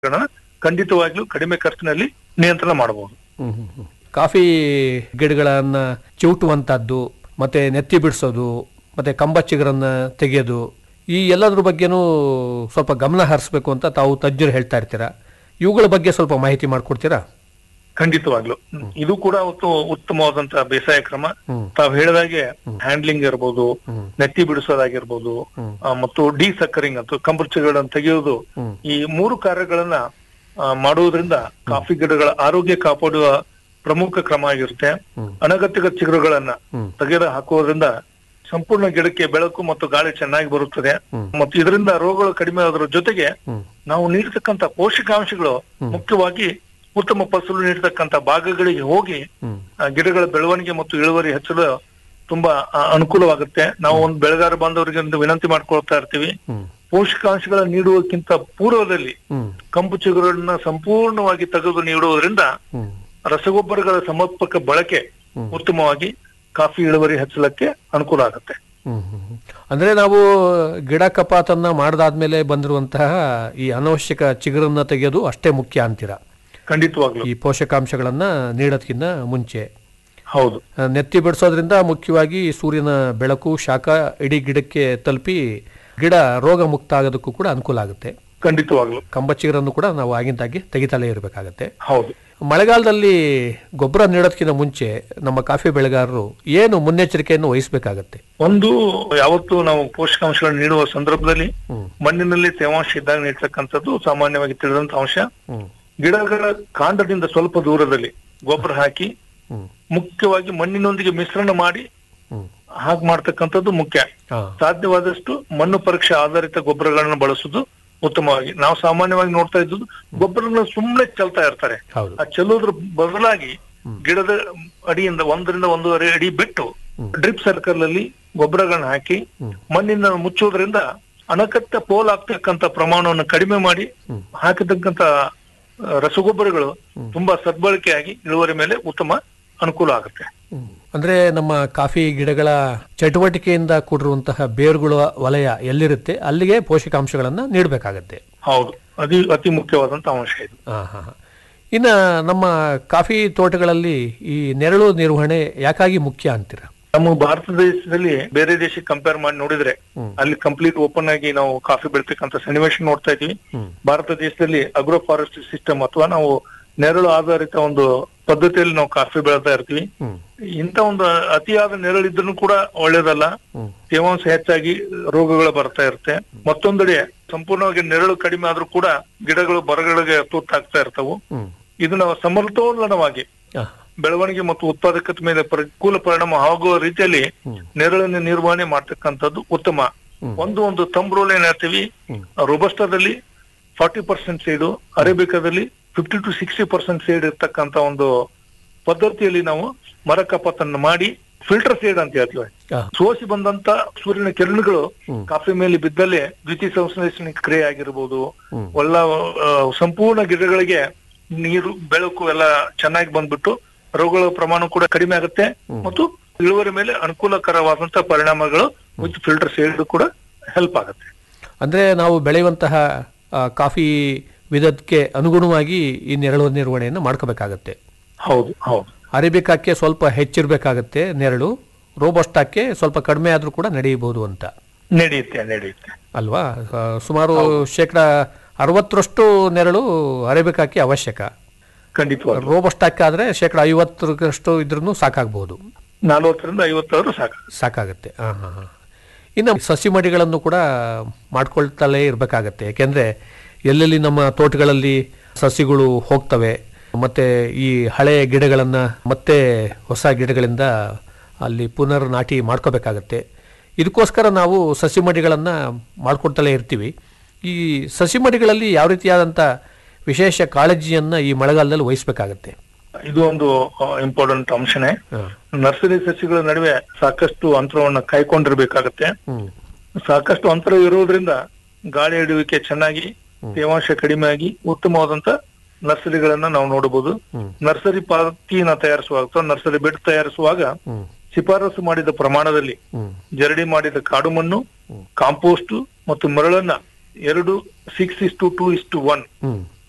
ಖಂಡಿತವಾಗ್ಲೂ ಕಡಿಮೆ ಖರ್ಚಿನಲ್ಲಿ ನಿಯಂತ್ರಣ ಮಾಡಬಹುದು ಹ್ಮ್, ಹ್ಮ್, ಹ್ಮ್. ಕಾಫಿ ಗಿಡಗಳನ್ನ ಚಿವುಟುವಂತದ್ದು ಮತ್ತೆ ನೆತ್ತಿ ಬಿಡಿಸೋದು ಮತ್ತೆ ಕಂಬ ಚಿಗುರನ್ನ ತೆಗೆಯೋದು ಈ ಎಲ್ಲದ್ರ ಬಗ್ಗೆನೂ ಸ್ವಲ್ಪ ಗಮನ ಹರಿಸ್ಬೇಕು ಅಂತ ತಾವು ತಜ್ಞರು ಹೇಳ್ತಾ ಇರ್ತೀರಾ ಇವುಗಳ ಬಗ್ಗೆ ಸ್ವಲ್ಪ ಮಾಹಿತಿ ಮಾಡಿಕೊಡ್ತೀರಾ ಖಂಡಿತವಾಗ್ಲು ಇದು ಕೂಡ ಒಂದು ಉತ್ತಮವಾದಂತಹ ಬೇಸಾಯ ಕ್ರಮ ಹ್ಮ್. ತಾವು ಹೇಳಿದಾಗೆ ಹ್ಯಾಂಡ್ಲಿಂಗ್ ಇರ್ಬೋದು ಹ್ಮ್. ನೆತ್ತಿ ಬಿಡಿಸೋದಾಗಿರ್ಬೋದು ಹ್ಮ್. ಆ, ಮತ್ತು ಡಿ ಸಕ್ಕರಿಂಗ್ ಅಂತ ಕಂಬರ್ಚಿಗಳನ್ನು ತೆಗೆಯೋದು ಹ್ಮ್. ಈ ಮೂರು ಕಾರ್ಯಗಳನ್ನ ಆ, ಮಾಡುವುದರಿಂದ ಕಾಫಿ ಗಿಡಗಳ ಆರೋಗ್ಯ ಕಾಪಾಡುವ ಪ್ರಮುಖ ಕ್ರಮ ಆಗಿರುತ್ತೆ ಹ್ಮ್. ಅನಗತ್ಯ ಚಿಗುರುಗಳನ್ನ ಹ್ಮ್. ತೆಗೆದು ಹಾಕುವುದರಿಂದ ಸಂಪೂರ್ಣ ಗಿಡಕ್ಕೆ ಬೆಳಕು ಮತ್ತು ಗಾಳಿ ಚೆನ್ನಾಗಿ ಬರುತ್ತದೆ ಹ್ಮ್. ಮತ್ತು ಇದರಿಂದ ರೋಗಗಳು ಕಡಿಮೆ ಆದ್ರ ಜೊತೆಗೆ ಹ್ಮ್. ನಾವು ನೀಡತಕ್ಕಂತ ಪೋಷಕಾಂಶಗಳು ಮುಖ್ಯವಾಗಿ ಉತ್ತಮ ಫಸಲು ನೀಡತಕ್ಕಂತ ಭಾಗಗಳಿಗೆ ಹೋಗಿ ಹ್ಮ್. ಆ, ಗಿಡಗಳ ಬೆಳವಣಿಗೆ ಮತ್ತು ಇಳುವರಿ ಹೆಚ್ಚಲು ತುಂಬಾ ಆ, ಅನುಕೂಲವಾಗುತ್ತೆ ನಾವು ಒಂದು ಬೆಳೆಗಾರ ಬಾಂಧವರಿಗೆ ಒಂದು ವಿನಂತಿ ಮಾಡ್ಕೊಳ್ತಾ ಇರ್ತೀವಿ ಹ್ಮ್. ಪೋಷಕಾಂಶಗಳ ನೀಡುವಕ್ಕಿಂತ ಪೂರ್ವದಲ್ಲಿ ಹ್ಮ್. ಕಂಪು ಚಿಗುರನ್ನ ಸಂಪೂರ್ಣವಾಗಿ ತೆಗೆದು ನೀಡುವುದರಿಂದ ಹ್ಮ್. ರಸಗೊಬ್ಬರಗಳ ಸಮರ್ಪಕ ಬಳಕೆ ಹ್ಮ್. ಉತ್ತಮವಾಗಿ ಕಾಫಿ ಇಳುವರಿ ಹೆಚ್ಚಲಕ್ಕೆ ಅನುಕೂಲ ಆಗುತ್ತೆ ಹ್ಮ್, ಹ್ಮ್, ಹ್ಮ್. ಅಂದ್ರೆ ನಾವು ಗಿಡ ಕಪಾತನ್ನ ಮಾಡದಾದ್ಮೇಲೆ ಬಂದಿರುವಂತಹ ಈ ಅನವಶ್ಯಕ ಚಿಗುರನ್ನ ತೆಗೆಯೋದು ಅಷ್ಟೇ ಮುಖ್ಯ ಅಂತೀರಾ ಖಂಡಿತವಾಗ್ಲು ಈ ಪೋಷಕಾಂಶಗಳನ್ನ ನೀಡೋದಕ್ಕಿಂತ ಮುಂಚೆ ಹೌದು ಆ, ನೆತ್ತಿ ಬಿಡಿಸೋದ್ರಿಂದ ಮುಖ್ಯವಾಗಿ ಸೂರ್ಯನ ಬೆಳಕು ಶಾಖ ಇಡೀ ಗಿಡಕ್ಕೆ ತಲುಪಿ ಗಿಡ ರೋಗ ಮುಕ್ತ ಆಗೋದಕ್ಕೂ ಕೂಡ ಅನುಕೂಲ ಆಗುತ್ತೆ ಖಂಡಿತವಾಗ್ಲು ಕಂಬ ಚಿಗುರನ್ನು ಕೂಡ ನಾವು ಆಗಿಂದಾಗೆ ತೆಗಿತಲೇ ಇರಬೇಕಾಗತ್ತೆ ಹೌದು ಮಳೆಗಾಲದಲ್ಲಿ ಗೊಬ್ಬರ ನೀಡೋದಕ್ಕಿಂತ ಮುಂಚೆ ನಮ್ಮ ಕಾಫಿ ಬೆಳೆಗಾರರು ಏನು ಮುನ್ನೆಚ್ಚರಿಕೆಯನ್ನು ವಹಿಸಬೇಕಾಗತ್ತೆ ಒಂದು ಯಾವತ್ತು ನಾವು ಪೋಷಕಾಂಶಗಳನ್ನು ನೀಡುವ ಸಂದರ್ಭದಲ್ಲಿ ಹ್ಮ್. ಮಣ್ಣಿನಲ್ಲಿ ತೇವಾಂಶ ಇದ್ದಾಗ ನೀಡ್ತಕ್ಕಂಥದ್ದು ಸಾಮಾನ್ಯವಾಗಿ ತಿಳಿದಂತ ಅಂಶ ಹ್ಮ್ ಗಿಡಗಳ ಕಾಂಡದಿಂದ ಸ್ವಲ್ಪ ದೂರದಲ್ಲಿ ಗೊಬ್ಬರ ಹಾಕಿ ಹ್ಮ್ ಮುಖ್ಯವಾಗಿ ಮಣ್ಣಿನೊಂದಿಗೆ ಮಿಶ್ರಣ ಮಾಡಿ ಹ್ಮ್ ಹಾಗೆ ಮಾಡ್ತಕ್ಕಂಥದ್ದು ಮುಖ್ಯ ಹಾ ಸಾಧ್ಯವಾದಷ್ಟು ಮಣ್ಣು ಪರೀಕ್ಷೆ ಆಧಾರಿತ ಗೊಬ್ಬರಗಳನ್ನು ಬಳಸುವುದು ಉತ್ತಮವಾಗಿ ನಾವು ಸಾಮಾನ್ಯವಾಗಿ ನೋಡ್ತಾ ಇದ್ದು ಗೊಬ್ಬರನ ಸುಮ್ಮನೆ ಚೆಲ್ತಾ ಇರ್ತಾರೆ ಹೌದು ಆ ಚೆಲ್ಲೋದ್ರ ಬದಲಾಗಿ ಗಿಡದ ಅಡಿಯಿಂದ ಒಂದರಿಂದ ಒಂದೂವರೆ ಅಡಿ ಬಿಟ್ಟು ಡ್ರಿಪ್ ಸರ್ಕಲ್ ಅಲ್ಲಿ ಗೊಬ್ಬರಗಳನ್ನ ಹಾಕಿ ಹ್ಮ್. ಮಣ್ಣಿನ ಮುಚ್ಚೋದ್ರಿಂದ ಅನಗತ್ಯ ಪೋಲ್ ಆಗ್ತಕ್ಕಂತ ಪ್ರಮಾಣವನ್ನು ಕಡಿಮೆ ಮಾಡಿ ಹ್ಮ್. ಹಾಕತಕ್ಕಂತ ಆ, ರಸಗೊಬ್ಬರಗಳು ತುಂಬಾ ಸದ್ಬಳಕೆಯಾಗಿ ಇಳುವರಿ ಮೇಲೆ ಉತ್ತಮ ಅನುಕೂಲ ಆಗುತ್ತೆ ಹ್ಮ್. ಅಂದ್ರೆ ನಮ್ಮ ಕಾಫಿ ಗಿಡಗಳ ಚಟುವಟಿಕೆಯಿಂದ ಕೂಡಿರುವಂತಹ ಬೇರುಗಳ ವಲಯ ಎಲ್ಲಿರುತ್ತೆ ಅಲ್ಲಿಗೆ ಪೋಷಕಾಂಶಗಳನ್ನ ನೀಡಬೇಕಾಗತ್ತೆ ಹೌದು ಅತಿ ಅತಿ ಮುಖ್ಯವಾದಂತ ಅಂಶ ಇದು ಹಾ ಹಾ ಹಾ. ಇನ್ನ ನಮ್ಮ ಕಾಫಿ ತೋಟಗಳಲ್ಲಿ ಈ ನೆರಳು ನಿರ್ವಹಣೆ ಯಾಕಾಗಿ ಮುಖ್ಯ ಅಂತೀರಾ ನಮ್ಮ ಭಾರತ ದೇಶದಲ್ಲಿ ಬೇರೆ ದೇಶಕ್ಕೆ ಕಂಪೇರ್ ಮಾಡಿ ನೋಡಿದ್ರೆ ಹ್ಮ್. ಅಲ್ಲಿ ಕಂಪ್ಲೀಟ್ ಓಪನ್ ಆಗಿ ನಾವು ಕಾಫಿ ಬೆಳಿತಕ್ಕಂತ ಸನ್ನಿವೇಶ ನೋಡ್ತಾ ಇದೀವಿ ಹ್ಮ್. ಭಾರತ ದೇಶದಲ್ಲಿ ಅಗ್ರೋ ಫಾರೆಸ್ಟ್ರಿ ಸಿಸ್ಟಮ್ ಅಥವಾ ನಾವು ನೆರಳು ಆಧಾರಿತ ಒಂದು ಪದ್ಧತಿಯಲ್ಲಿ ನಾವು ಕಾಫಿ ಬೆಳಿತಾ ಇರ್ತೀವಿ ಹ್ಮ್ ಇಂತ ಒಂದು ಅತಿಯಾದ ನೆರಳಿದ್ರು ಕೂಡ ಒಳ್ಳೇದಲ್ಲ ಹ್ಮ್ ತೇವಾಂಶ ಹೆಚ್ಚಾಗಿ ರೋಗಗಳು ಬರ್ತಾ ಇರುತ್ತೆ ಮತ್ತೊಂದೆಡೆ ಸಂಪೂರ್ಣವಾಗಿ ನೆರಳು ಕಡಿಮೆ ಆದ್ರೂ ಕೂಡ ಗಿಡಗಳು ಬರಗಳಿಗೆ ತುತ್ತಾಗ್ತಾ ಇರ್ತವು ಹ್ಮ್ ಇದನ್ನ ಸಮತೋಲನವಾಗಿ ಆ, ಬೆಳವಣಿಗೆ ಮತ್ತು ಉತ್ಪಾದಕತೆ ಮೇಲೆ ಪ್ರತಿಕೂಲ ಪರಿಣಾಮ ಆಗುವ ರೀತಿಯಲ್ಲಿ ಹ್ಮ್. ನೆರಳನ್ನು ನಿರ್ವಹಣೆ ಮಾಡ್ತಕ್ಕಂಥದ್ದು ಉತ್ತಮ ಹ್ಮ್. ಒಂದು ಒಂದು ತಂಬ್ ರೋಲ್ ಏನ್ ಹೇಳ್ತೀವಿ ಹ್ಮ್. ರೋಬಸ್ಟಾದಲ್ಲಿ ಫಾರ್ಟಿ ಪರ್ಸೆಂಟ್ ಸೈಡು ಅರೇಬಿಕಾದಲ್ಲಿ fifty to sixty percent side ಇರ್ತಕ್ಕಂತ ಒಂದು ಪದ್ಧತಿಯಲ್ಲಿ ನಾವು ಮರ ಕಪಾತನ್ನು ಮಾಡಿ ಫಿಲ್ಟರ್ ಸೈಡ್ ಅಂತ ಹೇಳ್ತೀವಿ ಆ, ಸೋಸಿ ಬಂದಂತ ಸೂರ್ಯನ ಕಿರಣಗಳು ಹ್ಮ್. ಕಾಫಿ ಮೇಲೆ ಬಿದ್ದಲ್ಲೇ ದ್ವಿತೀಯ ಸಂಶ್ಲೇಷಣೆ ಕ್ರಿಯೆ ಆಗಿರ್ಬೋದು ಹ್ಮ್. ಎಲ್ಲ ಆ, ಸಂಪೂರ್ಣ ಗಿಡಗಳಿಗೆ ನೀರು ಬೆಳಕು ಎಲ್ಲ ಚೆನ್ನಾಗಿ ಬಂದ್ಬಿಟ್ಟು ರೋಗಗಳ ಪ್ರಮಾಣ ಕೂಡ ಕಡಿಮೆ ಆಗುತ್ತೆ ಮತ್ತು ಇಳುವರಿ ಮೇಲೆ ಅನುಕೂಲಕರವಾದಂತ ಪರಿಣಾಮಗಳು ವಿತ್ ಫಿಲ್ಟರ್ ಸೇಡ್ ಕೂಡ ಹೆಲ್ಪ್ ಆಗುತ್ತೆ ಅಂದ್ರೆ ನಾವು ಬೆಳೆಯುವಂತಹ ಆ, ಕಾಫಿ ವಿಧಕ್ಕೆ ಅನುಗುಣವಾಗಿ ಈ ನೆರಳು ನಿರ್ವಹಣೆಯನ್ನು ಮಾಡ್ಕೋಬೇಕಾಗತ್ತೆ ಹೌದು ಹೌದು ಅರೇಬಿಕಾಕ್ಕೆ ಸ್ವಲ್ಪ ಹೆಚ್ಚಿರ್ಬೇಕಾಗತ್ತೆ ನೆರಳು ರೋಬಸ್ಟಾಕ್ಕೆ ಸ್ವಲ್ಪ ಕಡಿಮೆ ಆದ್ರೂ ಕೂಡ ನಡೆಯಬಹುದು ಅಂತ ನಡೆಯುತ್ತೆ ನಡೆಯುತ್ತೆ ಅಲ್ವಾ ಆ, ಸುಮಾರು ಶೇಕಡ ಅರವತ್ತರಷ್ಟು ನೆರಳು ಅರೇಬಿಕಾಕ್ಕೆ ಅವಶ್ಯಕ ಖಂಡಿತವಾಗಿ ರೋಬಸ್ಟಾಕ್ಕೆ ಆದ್ರೆ ಶೇಕಡ ಐವತ್ತರಷ್ಟು ಇದ್ರೂ ಸಾಕಾಗಬಹುದು ನಲವತ್ತರಿಂದ ಐವತ್ತಾರು ಸಾಕು ಸಾಕಾಗುತ್ತೆ ಹಾಂ ಹಾಂ ಹಾಂ ಇನ್ನು ಸಸಿ ಮಡಿಗಳನ್ನು ಕೂಡ ಮಾಡ್ಕೊಳ್ತಲೇ ಇರಬೇಕಾಗತ್ತೆ ಯಾಕೆಂದರೆ ಎಲ್ಲೆಲ್ಲಿ ನಮ್ಮ ತೋಟಗಳಲ್ಲಿ ಸಸಿಗಳು ಹೋಗ್ತವೆ ಮತ್ತು ಈ ಹಳೆಯ ಗಿಡಗಳನ್ನು ಮತ್ತೆ ಹೊಸ ಗಿಡಗಳಿಂದ ಅಲ್ಲಿ ಪುನರ್ ನಾಟಿ ಮಾಡ್ಕೋಬೇಕಾಗತ್ತೆ ಇದಕ್ಕೋಸ್ಕರ ನಾವು ಸಸಿ ಮಡಿಗಳನ್ನು ಮಾಡ್ಕೊಳ್ತಲೇ ಇರ್ತೀವಿ ಈ ಸಸಿ ಮಡಿಗಳಲ್ಲಿ ಯಾವ ರೀತಿಯಾದಂಥ ವಿಶೇಷ ಕಾಳಜಿಯನ್ನು ಈ ಮಳೆಗಾಲದಲ್ಲಿ ವಹಿಸಬೇಕಾಗತ್ತೆ ಇದು ಒಂದು ಇಂಪಾರ್ಟೆಂಟ್ ಅಂಶನೇ ಹಾಂ ನರ್ಸರಿ ಸಸಿಗಳ ನಡುವೆ ಸಾಕಷ್ಟು ಅಂತರವನ್ನ ಕಾಯ್ಕೊಂಡಿರ್ಬೇಕಾಗತ್ತೆ ಹ್ಞೂ ಸಾಕಷ್ಟು ಅಂತರ ಇರುವುದರಿಂದ ಗಾಳಿ ಹಿಡಿಯುವಿಕೆ ಚೆನ್ನಾಗಿ ತೇವಾಂಶ ಕಡಿಮೆ ಆಗಿ ಉತ್ತಮವಾದಂತ ನರ್ಸರಿಗಳನ್ನ ನಾವು ನೋಡಬಹುದು ಹ್ಮ್. ನರ್ಸರಿ ಪಾತಿನ ತಯಾರಿಸುವಾಗ ಅಥವಾ ನರ್ಸರಿ ಬೆಡ್ ತಯಾರಿಸುವಾಗ ಹ್ಞೂ ಶಿಫಾರಸು ಮಾಡಿದ ಪ್ರಮಾಣದಲ್ಲಿ ಹ್ಞೂ ಜರಡಿ ಮಾಡಿದ ಕಾಡು ಮಣ್ಣು ಕಾಂಪೋಸ್ಟ್ ಮತ್ತು ಮರಳನ್ನ ಎರಡು six is to two is to one ಹ್ಞೂ